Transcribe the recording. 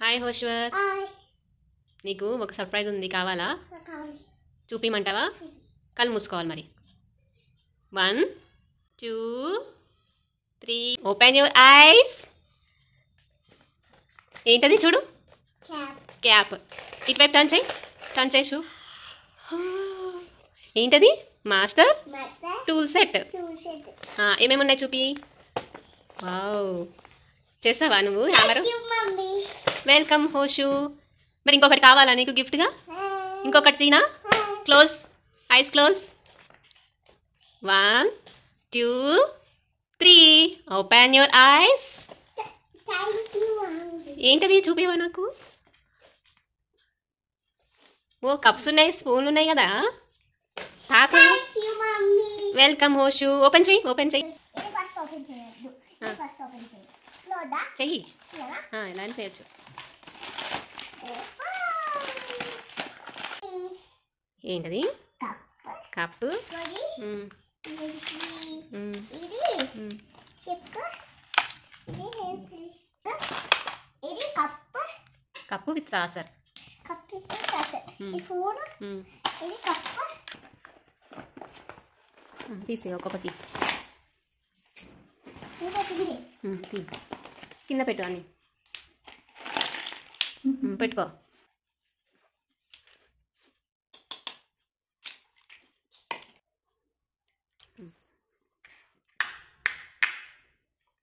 Hi హోశ్వర్ hi నీకు ఒక surprise ఉంది కావాలా నాకు కావాలి చూపిమంటావా కళ్ళు మూసుకోవాలి మరి one two three open your eyes ఏంటది చూడు క్యాప్ క్యాప్ ఇటువైపు టర్న్ చేయి టర్న్ చేసు ఏంటది master master tool set two set ఏమేమి ఉన్నాయి చూపి వావ్ చేస్తావా నువ్వు hammer thank you mummy welcome హోషు మరి ఇంకొకటి కావాలా నీకు గిఫ్ట్గా ఇంకొకటి తీనా close eyes close one two three open your eyes thank you mummy ఏంటది చూపివా నాకు ఓ కప్స్ ఉన్నాయి స్పూన్లు ఉన్నాయి కదా sauce thank you mummy welcome హోషు ఓపెన్ చెయ్యి ఓపెన్ చెయ్యి ఇది ఫస్ట్ ఓపెన్ చేయొద్దు ఇది ఫస్ట్ ఓపెన్ చేయి లోదా చెయ్యి ఇలా ఆ, ఇలా అని చేయొచ్చు ఏంటది కప్ కప్పు ఇది మ్, ఇది మ్, ఇది మ్. చెక్ ఇది హెల్తీ ఇది cup cup with saucer cup కాసే Hmm. ఈ ఫోన్ మ్, ఇది కప్ మ్, తీసి ఒక్కొక్కటి ఇది మ్, తీ కింద పెట్టు అన్ని మ్, పెట్టుకో